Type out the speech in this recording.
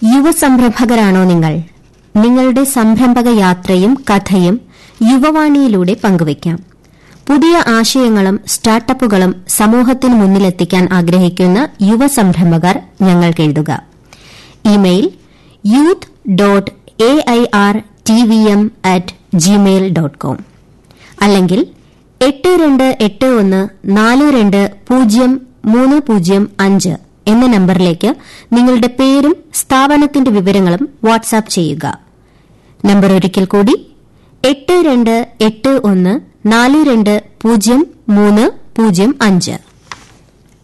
യുവസംരംഭകരാണോ നിങ്ങൾ നിങ്ങളുടെ സംരംഭക യാത്രയും കഥയും യുവവാണിയിലൂടെ പങ്കുവയ്ക്കാം പുതിയ ആശയങ്ങളും സ്റ്റാർട്ടപ്പുകളും സമൂഹത്തിന് മുന്നിലെത്തിക്കാൻ ആഗ്രഹിക്കുന്ന യുവസംരംഭകർ ഞങ്ങൾക്ക് എഴുതുക email youth dot A I R T V M at Gmail dot com അല്ലെങ്കിൽ എട്ട് രണ്ട് എട്ട് ഒന്ന് നാല് രണ്ട് പൂജ്യം മൂന്ന് പൂജ്യം അഞ്ച് എന്ന നമ്പറിലേക്ക് നിങ്ങളുടെ പേരും സ്ഥാപനത്തിന്റെ വിവരങ്ങളും വാട്സാപ്പ് ചെയ്യുക നമ്പർ ഒരിക്കൽ കൂടി എട്ട് രണ്ട് എട്ട് ഒന്ന് നാല് രണ്ട് പൂജ്യം മൂന്ന് പൂജ്യം അഞ്ച്